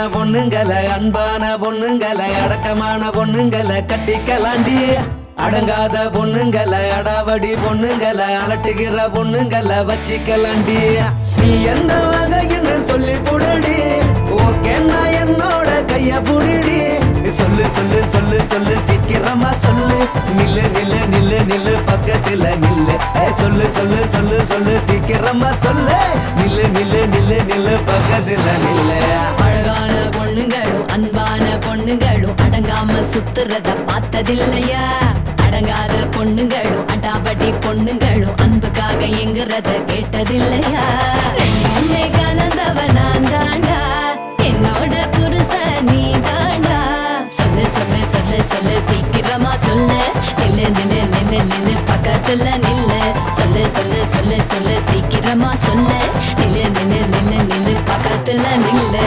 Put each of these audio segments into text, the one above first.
பொண்ணுங்களை அன்பான பொண்ணுங்களை அடக்கமான பொண்ணுங்களை கட்டிக்கலாண்டி அடங்காத பொண்ணுங்களை அடாவடி பொண்ணுங்களை அலட்டுகிற பொண்ணுங்களை வச்சிக்கலாண்டி நீ எந்த வகைன்னு சொல்லி புடடி ஓகேன்னா என்னோட கைய புடிடி சொல்லு சொல்லு சொல்லு சொல்லு சீக்கிரமா சொல்லு நில்லு நில்லு நில்லு நில்லு பக்கத்துல நில்லு ஏய், சொல்லு சொல்லு சொல்லு சொல்லு சீக்கிரமா சொல்லு நில்லு நில்லு நில்லு நில்லு பக்கத்துல நில்லு அழகான பொண்ணுங்களும் அன்பான பொண்ணுங்களும் அடங்காம சுத்துறத பார்த்ததில்லையா அடங்காத பொண்ணுங்களும் அடாபடி பொண்ணுங்களும் அன்புக்காக எங்குறத கேட்டதில்லையா ரெண்டுமே கலந்தவ நான் தாண்டா என்னோட புருஷ நீ தாண்டா சொல்லு சொல்லு சொல்லு சொல்லு சீக்கிரமா சொல்லு நில்லு நில்லு நில்லு நில்லு பக்கத்துல நில்லு சொல்லு சொல்லு சொல்லு சொல்லு சீக்கிரமா சொல்லு நில்லு நில்லு நில்லு நில்லு பக்கத்துல நில்லு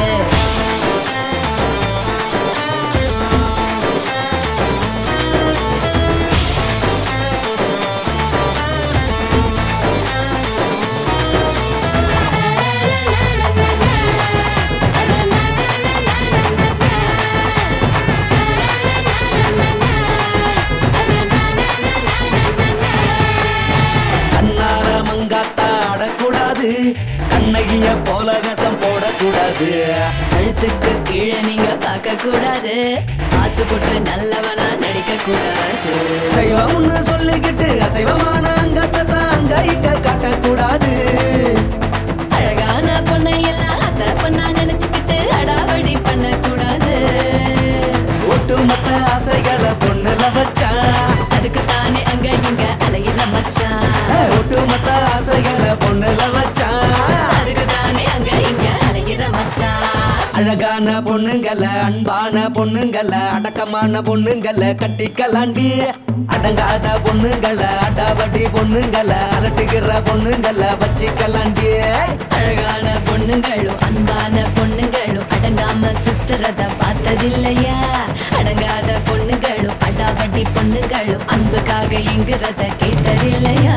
கண்ணால மங்காத்தா ஆடக்கூடாது கண்ணகிய போல வேஷம் போடக்கூடாது கழுத்துக்கு கீழே நீங்க பார்க்க கூடாது பார்த்து போட்டு நல்லவனா நடிக்க கூடாது சைவம்னு சொல்லிக்கிட்டு அசைவமான அங்கத்தை தான் அங்க இங்க காட்டக்கூடாது அழகான பொண்ணை எல்லாம் அத்தை பொண்ணா நினைச்சுக்கிட்டு அடாவடி பண்ண கூடாது ஒட்டுமொத்த ஆசைகளை பொண்ணுல வச்சான் அதுக்கு தானே அங்க இங்க அலையிற மச்சான் ஒட்டுமொத்த ஆசைகளை பொண்ணுல வச்சான் அதுக்கு தானே அங்க இங்க அலையிற மச்சான் அழகான பொண்ணுங்களை அன்பான பொண்ணுங்களை அடக்கமான பொண்ணுங்களை கட்டிக்கலாண்டி அடங்காத பொண்ணுங்களை அடாவடி பொண்ணுங்களை அலட்டுகிற பொண்ணுங்களை வச்சிக்கலாண்டி அழகான பொண்ணுங்களும் அன்பான பொண்ணுங்களும் அடங்காம சுத்துறத பார்த்ததில்லையா அடங்காத பொண்ணுங்களும் அடாவடி பொண்ணுங்களும் அன்புக்காக எங்குறத கேட்டதில்லையா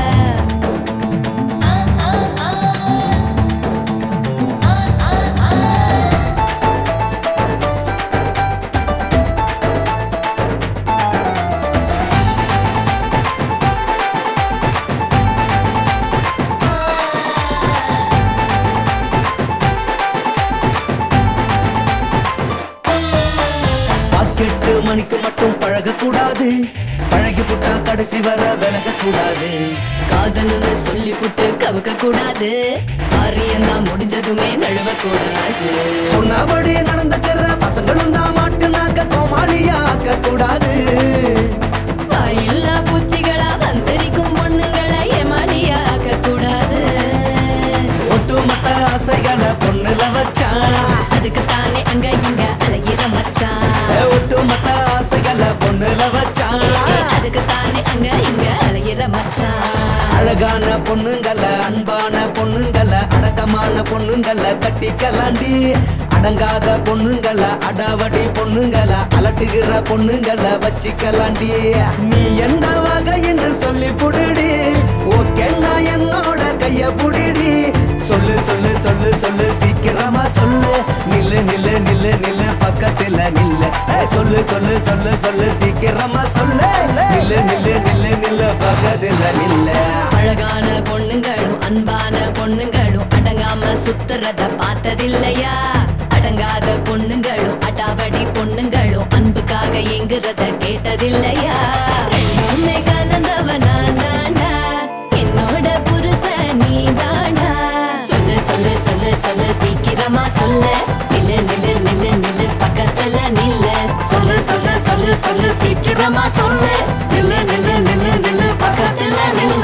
ஆ, ஆ, ஆ. ஆ, ஆ, ஆ. பாக்கெட்டு மணிக்கு மட்டும் பழகக்கூடாது பழகி புட்டா கடைசி வர விலகக்கூடாது காதல்னு சொல்லி புட்டு கவுக்க கூடாது காரியம் தான் முடிஞ்சதுமே நழுவ கூடாது சொன்னபடி நடந்துக்கிற பசங்களும் தான் மாட்டுனாக்க கோமாளியா ஆக்க கூடாது வாயில்லா பூச்சிகளா வந்தரிக்கும் பொண்ணுங்களை ஏமாளியா ஆக்க கூடாது ஒட்டுமொத்த ஆசைகளை பொண்ணுல வச்சான் அதுக்கு தானே அங்க இங்க அலையிற மச்சான் ஒட்டுமொத்த ஆசைகளை பொண்ணுல வச்சான் அதுக்கு தானே அங்க இங்க அலையிற மச்சான் அழகான பொண்ணுங்களை அன்பான பொண்ணுங்களை அடக்கமான பொண்ணுங்களை கட்டிக்கலாண்டி அடங்காத பொண்ணுங்களை அடாவடி பொண்ணுங்களை அலட்டுகிற பொண்ணுங்களை வச்சிக்கலாண்டி நீ எந்த வகைன்னு சொல்லி புடிடி ஓகேன்னா என்னோட கைய புடிடி சொல்லு சொல்லு சொல்லு சொல்லு சீக்கிரமா சொல்லு நில்லு நில்லு நில்லு நில்லு பக்கத்துல நில்லு ஏய், சொல்லு சொல்லு சொல்லு சொல்லு சீக்கிரமா சொல்லு நில்லு நில்லு நில்லு நில்லு பக்கத்துல நில்லு அழகான பொண்ணுங்களும் அன்பான பொண்ணுங்களும் அடங்காம சுத்துறத பார்த்ததில்லையா அடங்காத பொண்ணுங்களும் அடாவடி பொண்ணுங்களும் அன்புக்காக எங்குறத கேட்டதில்லையா ரெண்டுமே கலந்தவ நான் தாண்டா என்னோட புருஷ நீ தாண்டா சொல்லு சொல்லு சொல்லு சொல்லு சீக்கிரமா சொல்லு நில்லு நில்லு நில்லு நில்லு பக்கத்துல நில்லு சொல்லு சொல்லு சொல்லு சொல்லு சீக்கிரமா சொல்லு நில்லு நில்லு நில்லு நில்லு பக்கத்துல நில்லு